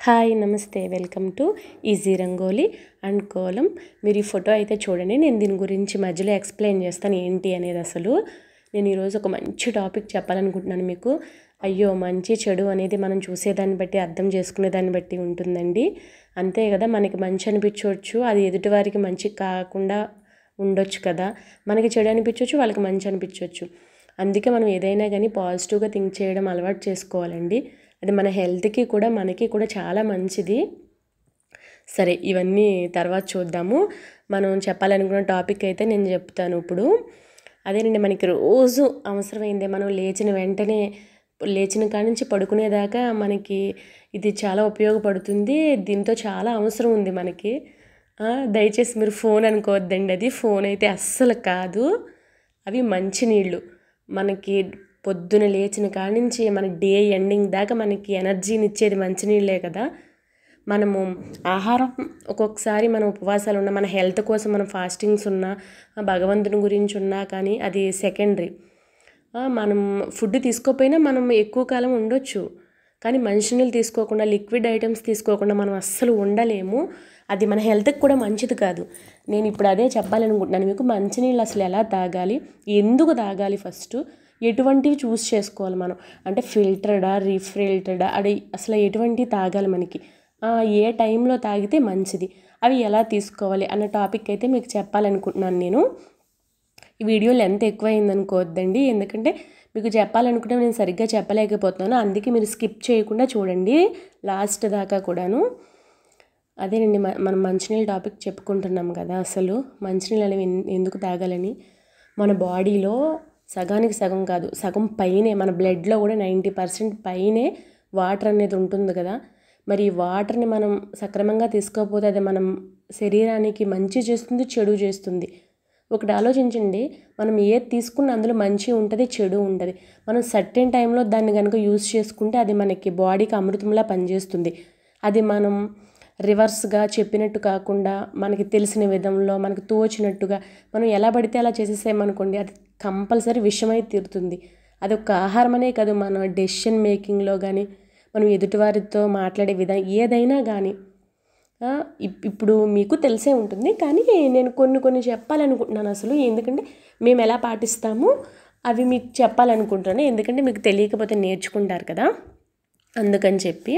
hi నమస్తే welcome to easy rangoli and kolam మీరు ఈ ఫోటో అయితే చూడండి నేను దీని గురించి మధ్యలో ఎక్స్ప్లెయిన్ చేస్తాను ఏంటి అనేది అసలు నేను ఈరోజు ఒక మంచి టాపిక్ చెప్పాలనుకుంటున్నాను మీకు అయ్యో మంచి చెడు అనేది మనం చూసేదాన్ని బట్టి అర్థం చేసుకునే దాన్ని బట్టి ఉంటుందండి అంతే కదా మనకి మంచి అనిపించవచ్చు అది ఎదుటివారికి మంచి కాకుండా ఉండొచ్చు కదా మనకి చెడు అనిపించవచ్చు వాళ్ళకి మంచి అనిపించవచ్చు అందుకే మనం ఏదైనా కానీ పాజిటివ్గా థింక్ చేయడం అలవాటు చేసుకోవాలండి అది మన హెల్త్కి కూడా మనకి కూడా చాలా మంచిది సరే ఇవన్నీ తర్వాత చూద్దాము మనం చెప్పాలనుకున్న టాపిక్ అయితే నేను చెప్తాను ఇప్పుడు అదేనండి మనకి రోజు అవసరమైందే మనం లేచిన వెంటనే లేచిన కాడి నుంచి పడుకునేదాకా మనకి ఇది చాలా ఉపయోగపడుతుంది దీంతో చాలా అవసరం ఉంది మనకి ఆ, దయచేసి మీరు ఫోన్ అనుకోవద్దండి అది ఫోన్ అయితే అస్సలు కాదు అవి మంచినీళ్ళు మనకి పొద్దున లేచిన కాడి నుంచి మన డే ఎండింగ్ దాకా మనకి ఎనర్జీని ఇచ్చేది మంచినీళ్ళే కదా మనము ఆహారం ఒక్కొక్కసారి మనం ఉపవాసాలు ఉన్నా మన హెల్త్ కోసం మనం ఫాస్టింగ్స్ ఉన్నా ఆ భగవంతుని గురించి ఉన్నా కానీ అది సెకండరీ మనం ఫుడ్ తీసుకోకపోయినా మనం ఎక్కువ కాలం ఉండొచ్చు కానీ మంచినీళ్ళు తీసుకోకుండా లిక్విడ్ ఐటమ్స్ తీసుకోకుండా మనం అస్సలు ఉండలేము అది మన హెల్త్కి కూడా మంచిది కాదు నేను ఇప్పుడు అదే చెప్పాలనుకుంటున్నాను మీకు మంచినీళ్ళు అసలు ఎలా తాగాలి ఎందుకు తాగాలి ఫస్ట్ ఎటువంటివి చూస్ చేసుకోవాలి మనం అంటే ఫిల్టర్డా రీఫిల్టర్డా అది అసలు ఎటువంటివి తాగాలి మనకి ఆ, ఏ టైంలో తాగితే మంచిది అవి ఎలా తీసుకోవాలి అన్న టాపిక్ అయితే మీకు చెప్పాలనుకుంటున్నాను నేను ఈ వీడియో లెంత్ ఎక్కువైంది అనుకోవద్దండి ఎందుకంటే మీకు చెప్పాలనుకుంటే నేను సరిగ్గా చెప్పలేకపోతున్నాను అందుకే మీరు స్కిప్ చేయకుండా చూడండి లాస్ట్ దాకా కూడాను అదేనండి మ- మనం మంచినీళ్ళ టాపిక్ చెప్పుకుంటున్నాం కదా అసలు మంచినీళ్ళు అనేవి ఎన్- ఎందుకు తాగాలని మన బాడీలో సగానికి సగం కాదు సగం పైనే మన బ్లడ్లో కూడా నైంటీ పర్సెంట్ పైనే వాటర్ అనేది ఉంటుంది కదా మరి ఈ వాటర్ని మనం సక్రమంగా తీసుకోకపోతే అది మనం శరీరానికి మంచి చేస్తుంది చెడు చేస్తుంది ఒకటి ఆలోచించండి మనం ఏది తీసుకున్న అందులో మంచి ఉంటుంది చెడు ఉంటుంది మనం సర్టెన్ టైంలో దాన్ని కనుక యూజ్ చేసుకుంటే అది మనకి బాడీకి అమృతంలా పనిచేస్తుంది అది మనం రివర్స్గా చెప్పినట్టు కాకుండా మనకి తెలిసిన విధంలో మనకి తోచినట్టుగా మనం ఎలా పడితే అలా చేసేసామనుకోండి అది కంపల్సరీ విషమై తీరుతుంది అది ఒక ఆహారం అనే కాదు మన డెసిషన్ మేకింగ్లో కానీ మనం ఎదుటివారితో మాట్లాడే విధానం ఏదైనా కానీ ఆ, ఇప్- ఇప్పుడు మీకు తెలిసే ఉంటుంది కానీ నేను కొన్ని కొన్ని చెప్పాలనుకుంటున్నాను అసలు ఎందుకంటే మేము ఎలా పాటిస్తామో అవి మీకు చెప్పాలనుకుంటున్నాను ఎందుకంటే మీకు తెలియకపోతే నేర్చుకుంటారు కదా అందుకని చెప్పి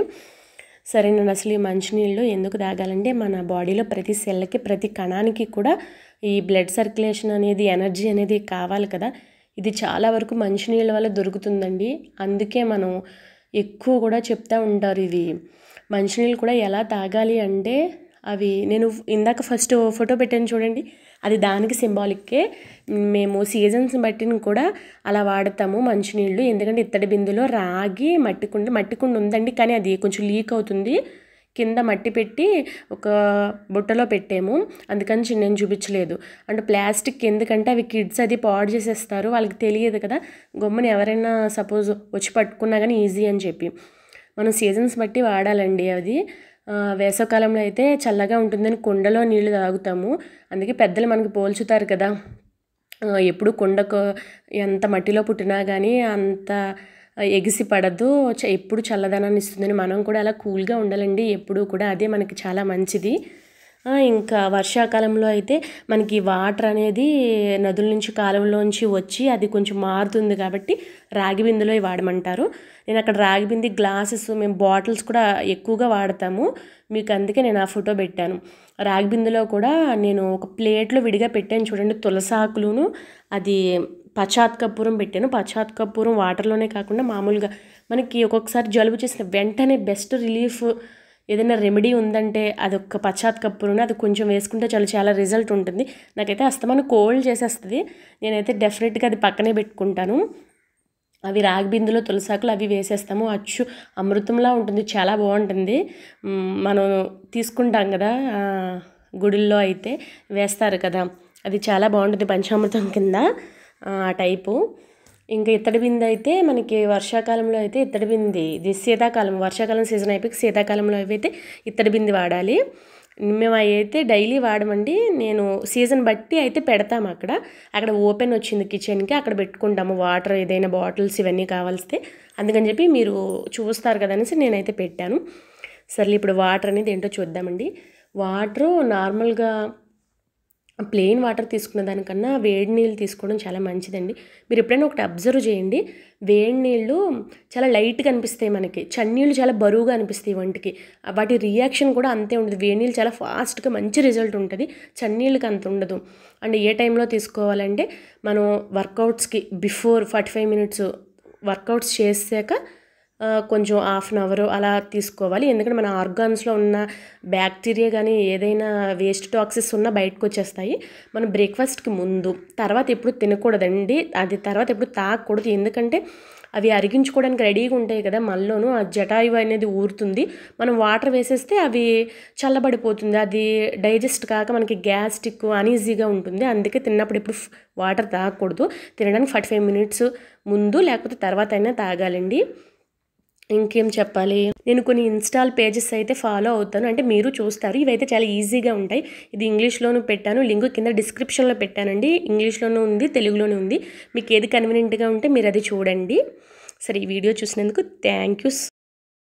సరే నేను అసలు ఈ మంచినీళ్ళు ఎందుకు తాగాలంటే మన బాడీలో ప్రతి సెల్కి ప్రతి కణానికి కూడా ఈ బ్లడ్ సర్క్యులేషన్ అనేది ఎనర్జీ అనేది కావాలి కదా ఇది చాలా వరకు మంచినీళ్ళ వల్ల దొరుకుతుందండి అందుకే మనం ఎక్కువ కూడా చెప్తా ఉంటారు ఇది మంచినీళ్ళు కూడా ఎలా తాగాలి అంటే అవి నేను ఇందాక ఫస్ట్ ఫోటో పెట్టాను చూడండి అది దానికి సింబాలిక్కే మేము సీజన్స్ బట్టి కూడా అలా వాడతాము మంచినీళ్ళు ఎందుకంటే ఇత్తడి బిందులో రాగి మట్టి కుండ మట్టి కుండ ఉందండి కానీ అది కొంచెం లీక్ అవుతుంది కింద మట్టి పెట్టి ఒక బుట్టలో పెట్టాము అందుకని చి- నేను చూపించలేదు అంటే ప్లాస్టిక్ ఎందుకంటే అవి కిడ్స్ అది పాడు చేసేస్తారు వాళ్ళకి తెలియదు కదా గమ్మున ఎవరైనా సపోజ్ వచ్చి పట్టుకున్నా కానీ ఈజీ అని చెప్పి మనం సీజన్స్ బట్టి వాడాలండి అది ఆ, వేసవకాలంలో అయితే చల్లగా ఉంటుందని కుండలో నీళ్లు తాగుతాము అందుకే పెద్దలు మనకి పోల్చుతారు కదా ఆ, ఎప్పుడు కుండకు ఎంత మట్టిలో పుట్టినా కానీ అంత ఎగిసి పడదు చ- ఎప్పుడు చల్లదనాన్ని ఇస్తుందని మనం కూడా అలా కూల్గా ఉండాలండి ఎప్పుడు కూడా అదే మనకి చాలా మంచిది ఆ, ఇంకా వర్షాకాలంలో అయితే మనకి వాటర్ అనేది నదుల నుంచి కాలువలోంచి వచ్చి అది కొంచెం మారుతుంది కాబట్టి రాగి బిందెలో వాడమంటారు నేను అక్కడ రాగి బింది గ్లాసెస్ మేము బాటిల్స్ కూడా ఎక్కువగా వాడతాము మీకు అందుకే నేను ఆ ఫోటో పెట్టాను రాగి బిందెలో కూడా నేను ఒక ప్లేట్లో విడిగా పెట్టాను చూడండి తులసాకులును అది పచాత్ కర్పూరం పెట్టాను పచాత్ కర్పూరం వాటర్లోనే కాకుండా మామూలుగా మనకి ఒక్కొక్కసారి జలుబు చేసిన వెంటనే బెస్ట్ రిలీఫ్ ఏదైనా రెమెడీ ఉందంటే అది ఒక్క పశ్చాత్ కప్పురుని అది కొంచెం వేసుకుంటే చాలా చాలా రిజల్ట్ ఉంటుంది నాకైతే అస్తమానం కోల్డ్ చేసేస్తుంది నేనైతే డెఫినెట్గా అది పక్కనే పెట్టుకుంటాను అవి రాగి బిందులో తులసాకులు అవి వేసేస్తాము అచ్చు అమృతంలా ఉంటుంది చాలా బాగుంటుంది మ్, మనం తీసుకుంటాం కదా ఆ, గుడుల్లో అయితే వేస్తారు కదా అది చాలా బాగుంటుంది పంచామృతం కింద ఆ ఆ టైపు ఇంకా ఇత్తడి బిందె అయితే మనకి వర్షాకాలంలో అయితే ఇత్తడి బింది ఇది శీతాకాలం వర్షాకాలం సీజన్ అయిపోయి శీతాకాలంలో అయితే ఇత్తడి బింది వాడాలి మేము అవి అయితే డైలీ వాడమండి నేను సీజన్ బట్టి అయితే పెడతాము అక్కడ అక్కడ ఓపెన్ వచ్చింది కిచెన్కి అక్కడ పెట్టుకుంటాము వాటర్ ఏదైనా బాటిల్స్ ఇవన్నీ కావాల్స్తే అందుకని చెప్పి మీరు చూస్తారు కదా అనేసి నేనైతే పెట్టాను సరే ఇప్పుడు వాటర్ అనేది ఏంటో చూద్దామండి వాటర్ నార్మల్గా ప్లెయిన్ వాటర్ తీసుకున్న దానికన్నా వేడి నీళ్ళు తీసుకోవడం చాలా మంచిదండి మీరు ఎప్పుడైనా ఒకటి అబ్జర్వ్ చేయండి వేడి నీళ్ళు చాలా లైట్గా అనిపిస్తాయి మనకి చన్నీళ్ళు చాలా బరువుగా అనిపిస్తాయి వంటికి వాటి రియాక్షన్ కూడా అంతే ఉంటుంది వేడి నీళ్ళు చాలా ఫాస్ట్గా మంచి రిజల్ట్ ఉంటుంది చన్నీళ్ళకి అంత ఉండదు అండ్ ఏ టైంలో తీసుకోవాలంటే మనం వర్కౌట్స్కి before forty five minutes workouts చేసాక ఆ, కొంచెం హాఫ్ అన్ అవర్ అలా తీసుకోవాలి ఎందుకంటే మన ఆర్గాన్స్లో ఉన్న బ్యాక్టీరియా కానీ ఏదైనా వేస్ట్ టాక్సిస్ ఉన్నా బయటకు వచ్చేస్తాయి మనం బ్రేక్ఫాస్ట్కి ముందు తర్వాత ఎప్పుడు తినకూడదండి అది తర్వాత ఎప్పుడు తాగకూడదు ఎందుకంటే అవి అరిగించుకోవడానికి రెడీగా ఉంటాయి కదా మనలోనూ ఆ జటాయువు అనేది ఊరుతుంది మనం వాటర్ వేసేస్తే అవి చల్లబడిపోతుంది అది డైజెస్ట్ కాక మనకి గ్యాస్టిక్ అనీజీగా ఉంటుంది అందుకే తిన్నప్పుడు ఎప్పుడు వాటర్ తాగకూడదు తినడానికి ఫార్టీ ఫైవ్ మినిట్స్ ముందు లేకపోతే తర్వాత అయినా తాగాలండి ఇంకేం చెప్పాలి నేను కొన్ని ఇన్స్టాల్ పేజెస్ అయితే ఫాలో అవుతాను అంటే మీరు చూస్తారు ఇవైతే చాలా ఈజీగా ఉంటాయి ఇది ఇంగ్లీష్లోనూ పెట్టాను లింక్ కింద డిస్క్రిప్షన్లో పెట్టానండి ఇంగ్లీష్లోనూ ఉంది తెలుగులోనూ ఉంది మీకు ఏది కన్వీనియంట్గా ఉంటే మీరు అది చూడండి సరే ఈ వీడియో చూసినందుకు థ్యాంక్ యూ